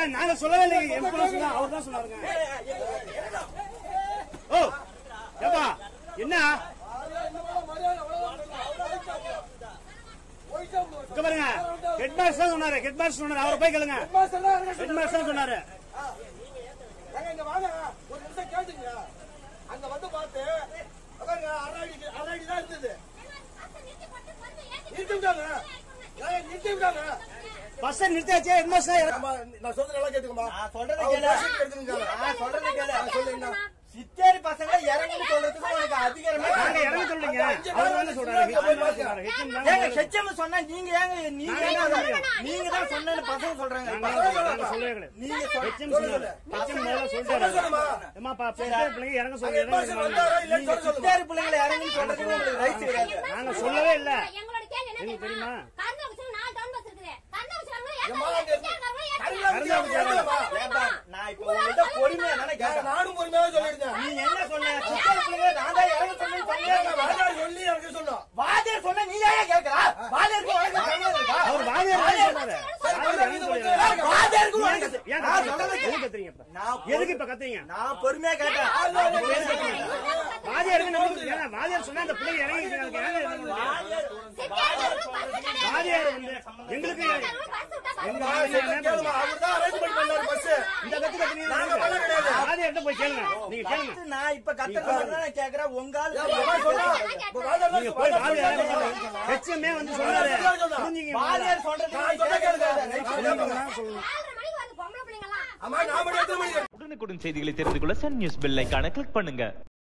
நாங்க சொல்லவே இல்லை எம்பளம் சொன்னா அவர் தான் சொன்னாருங்க ஓ ஏப்பா என்ன இங்க பாருங்க ஹெட் மாஸ்டர் சொன்னாரு ஹெட் மாஸ்டர் சொன்னாரு அவரை போய் கேளுங்க ஹெட் மாஸ்டர் சொன்னாரு ஏங்க, இங்க வாங்க ஒரு நிமிஷம் கேட்டுங்க அங்க வந்து பார்த்து அதாங்க அரை அடி அரை அடி தான் இருந்தது நிறுத்தி விட்டாங்க ஏங்க, நிறுத்தி விட்டாங்க பஸ் நிறுத்தியாச்சு ஹெட் மாஸ்டர் அம்மா, நான் சொல்றது நல்லா கேட்டுக்கமா நான் சொல்றதை அவர் கேளு. பஸ்ஸுக்கு எடுத்துங்க நான் சொல்றதை கேளு. ஆ, சொல்லுங்க சித்தேரி பசங்க இறங்குன்னு சொல்றதுக்கு உனக்கு அதிகாரமே நாங்க இறங்க சொல்றீங்க அவர் தானே சொல்றாரு ஹெச் எம் சொன்னாரு ஹெச் எம் ஏங்க தானே ஹெச்எம் சொன்னா நீங்க ஏங்க நீங்க நாங்க ஏங்க என்ன அதை- சொல்றோம்? நீங்க தான் சொன்னேன்னு பசங்க சொல்றாங்க இப்ப. நாங்க நாங்க சொல்லவே கிடையாது நீங்க சொல்- ஹெச் எம் சொன்னாரு ஹெச் எம் முதல்ல சொல்லிட்டாரு சொல்லுமா? ஏமா பா பெரிய பிள்ளைங்க இறங்க சொல்லி ஹெட் மாஸ்டர் இறங்க வந்தாரா இல்லைன்னு நீங்க சொல்ல சொல்லுமா சித்தேரி பிள்ளைங்களை இறங்குன்னு சொல்றதுக்கு உங்களுக்கு ரைட்ஸ் கிடையாது நாங்க சொல்லவே இல்ல எங்களோட கேள்வி என்ன உங்களுக்கு தெரியுமா தெரியுமா? கருணை வச்சு நாலு டவுன் பஸ் இருக்குது கருணை வச்சுறாங்க ஏம்மா, அங்க கருணை வச்சு ஏப்பா, நான் இப்ப உங்ககிட்ட பொறுமையா தானே ஏங்க, கேட்டேன் நானும் பொறுமையாக சொல்லியிருந்தேன் நீங்க என்ன சொன்ன சித்தேரி பிள்ளைங்களை நான் தான் இறங்க சொன்னேன்னு ஏங்க, சொன்னீங்க வாத்தியார் சொல்லி எனக்கு சொன்னோம் வாத்தியார் சொன்னா நீ ஏன் கேக்குறா வாத்தியாருக்கு உனக்கு சம்மதம் இருக்கா அவர் வாதியார் தான் சொன்னாரு வாதியார் இறங்க சொல்லிடுறாரு. வாத்தியாருக்கு ஏன் உனக்கு கத்து- ஏன் நான் கத்துறீங்க? சொல்றதை எதுக்கு கேளு. கத்துறீங்க இப்ப? நான் எதுக்கு இப்ப கத்துறீங்க நான் பொறுமையா கேட்டேன் வாதியாருக்கு நம்மளுக்கு ஏன்னா வாதியார் சொன்னா அந்த பிள்ளைங்க இறங்கி இருக்காங்க. ஏங்க இது பண்ணுறீங்க? வாதியார் வந்து எங்களுக்கு எங்க ஆ, வாதியார் சரி, என்ன கேளுமா அவர் தான் அரேஞ்ச்மெண்ட் பண்ணாரு பஸ் இந்த கத்து கத்துறீங்க நாங்க பண்ண கிடையாது. வாதியார்ட்ட போய் கேளுங்க நீங்க கேளுங்க கத்து நான் இப்ப கத்துறது நான் கேக்குறேன் உங்க ஆளு நீங்க போய் வாதியார் ஹெச்எம்ஏ வந்து சொன்னாரு புரிஞ்சுங்க வாத்தியார் சொல்றது நான் சொல்ல கேளுங்க. புரிஞ்சுங்கன்னா சொல்லுங்க நாலரை மணிக்கு வந்து பொம்பளை பிள்ளைங்கலாம் அம்மா நான் மட்டும் எத்தனை மணிக்கு உடனுக்குடன் செய்திகளை தெரிந்து கொள்ள சன் நியூஸ் பெல் ஐகானை கிளிக் பண்ணுங்க